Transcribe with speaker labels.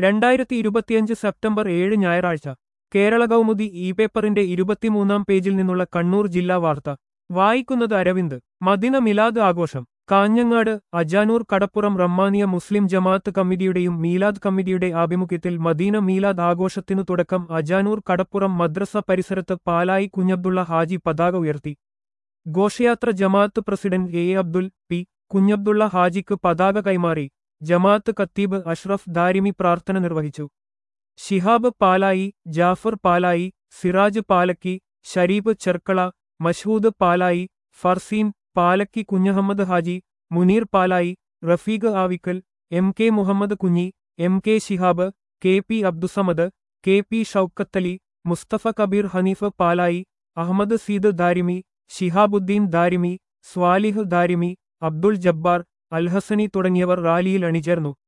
Speaker 1: രണ്ടായിരത്തി ഇരുപത്തിയഞ്ച് സെപ്റ്റംബർ ഏഴ് ഞായറാഴ്ച കേരള കൗമുദി ഇ പേപ്പറിന്റെ ഇരുപത്തിമൂന്നാം പേജിൽ നിന്നുള്ള കണ്ണൂർ ജില്ലാ വാർത്ത വായിക്കുന്നത് അരവിന്ദ് മദിന മിലാദ് ആഘോഷം കാഞ്ഞങ്ങാട് അജാനൂർ കടപ്പുറം റഹ്മാനിയ മുസ്ലിം ജമാഅത്ത് കമ്മിറ്റിയുടെയും മീലാദ് കമ്മിറ്റിയുടെ ആഭിമുഖ്യത്തിൽ മദീന മീലാദ് ആഘോഷത്തിനു തുടക്കം അജാനൂർ കടപ്പുറം മദ്രസ പരിസരത്ത് പാലായി കുഞ്ഞബ്ദുള്ള ഹാജി പതാക ഉയർത്തി ഘോഷയാത്ര ജമാഅത്ത് president A Abdul P Kunhabdulla ഹാജിക്ക് പതാക കൈമാറി ജമാഅത്ത് കത്തീബ് അഷ്റഫ് ദാരിമി പ്രാർത്ഥന നിർവഹിച്ചു Shihab Palayi Jafar Palayi Siraj Palakki Sharif Cherkala Mashhood Palayi Farseen Palakki Kunhahammed Haji Muneer Palayi Rafeeq Avikkal M K Muhammad Kunhi M K Shihab K P Abdussamad K P Shoukathali Musthafa Kabeer Haneef Palayi Ahammed Seed Darimi Shihabuddeen Darimi Swalih Darimi Abdul Jabbar Alhasani തുടങ്ങിയവർ റാലിയിൽ അണിചേർന്നു